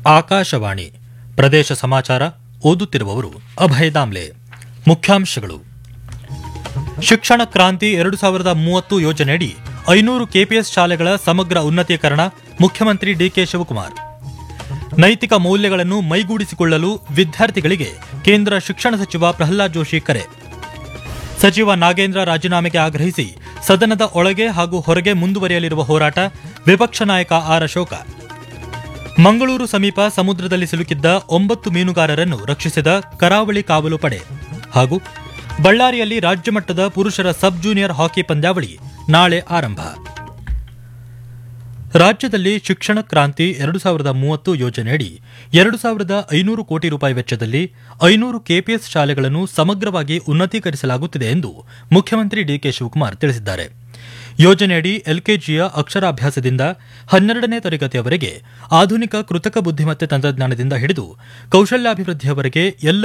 ಆಕಾಶವಾಣಿ ಪ್ರದೇಶ ಸಮಾಚಾರ ಓದುತ್ತಿರುವವರು ಅಭಯ ದಾಮ್ಲೆ ಮುಖ್ಯಾಂಶಗಳು ಶಿಕ್ಷಣ ಕ್ರಾಂತಿ ಎರಡು ಸಾವಿರದ ಮೂವತ್ತು ಯೋಜನೆಯಡಿ ಐನೂರು ಕೆಪಿಎಸ್ ಶಾಲೆಗಳ ಸಮಗ್ರ ಉನ್ನತೀಕರಣ ಮುಖ್ಯಮಂತ್ರಿ ಡಿಕೆ ಶಿವಕುಮಾರ್ ನೈತಿಕ ಮೌಲ್ಯಗಳನ್ನು ಮೈಗೂಡಿಸಿಕೊಳ್ಳಲು ವಿದ್ಯಾರ್ಥಿಗಳಿಗೆ ಕೇಂದ್ರ ಶಿಕ್ಷಣ ಸಚಿವ ಪ್ರಹ್ಲಾದ್ ಜೋಶಿ ಕರೆ ಸಚಿವ ನಾಗೇಂದ್ರ ರಾಜೀನಾಮೆಗೆ ಆಗ್ರಹಿಸಿ ಸದನದ ಒಳಗೆ ಹಾಗೂ ಹೊರಗೆ ಮುಂದುವರಿಯಲಿರುವ ಹೋರಾಟ ವಿಪಕ್ಷ ನಾಯಕ ಆರ್ ಅಶೋಕ ಮಂಗಳೂರು ಸಮೀಪ ಸಮುದ್ರದಲ್ಲಿ ಸಿಲುಕಿದ್ದ ಒಂಬತ್ತು ಮೀನುಗಾರರನ್ನು ರಕ್ಷಿಸಿದ ಕರಾವಳಿ ಕಾವಲು ಪಡೆ ಹಾಗೂ ಬಳ್ಳಾರಿಯಲ್ಲಿ ರಾಜ್ಯಮಟ್ಟದ ಪುರುಷರ ಸಬ್ ಜೂನಿಯರ್ ಹಾಕಿ ಪಂದ್ಯಾವಳಿ ನಾಳೆ ಆರಂಭ ರಾಜ್ಯದಲ್ಲಿ ಶಿಕ್ಷಣ ಕ್ರಾಂತಿ ಎರಡು ಸಾವಿರದ ಮೂವತ್ತು ಯೋಜನೆಯಡಿ ಎರಡು ಸಾವಿರದ ಐನೂರು ಕೋಟಿ ರೂಪಾಯಿ ವೆಚ್ಚದಲ್ಲಿ ಐನೂರು ಕೆಪಿಎಸ್ ಶಾಲೆಗಳನ್ನು ಸಮಗ್ರವಾಗಿ ಉನ್ನತೀಕರಿಸಲಾಗುತ್ತಿದೆ ಎಂದು ಮುಖ್ಯಮಂತ್ರಿ ಡಿಕೆ ಶಿವಕುಮಾರ್ ತಿಳಿಸಿದ್ದಾರೆ ಯೋಜನೆಯಡಿ ಎಲ್ಕೆಜಿಯ ಅಕ್ಷರಾಭ್ಯಾಸದಿಂದ ಹನ್ನೆರಡನೇ ತರಗತಿಯವರೆಗೆ ಆಧುನಿಕ ಕೃತಕ ಬುದ್ಧಿಮತ್ತೆ ತಂತ್ರಜ್ಞಾನದಿಂದ ಹಿಡಿದು ಕೌಶಲ್ಯಾಭಿವೃದ್ಧಿಯವರೆಗೆ ಎಲ್ಲ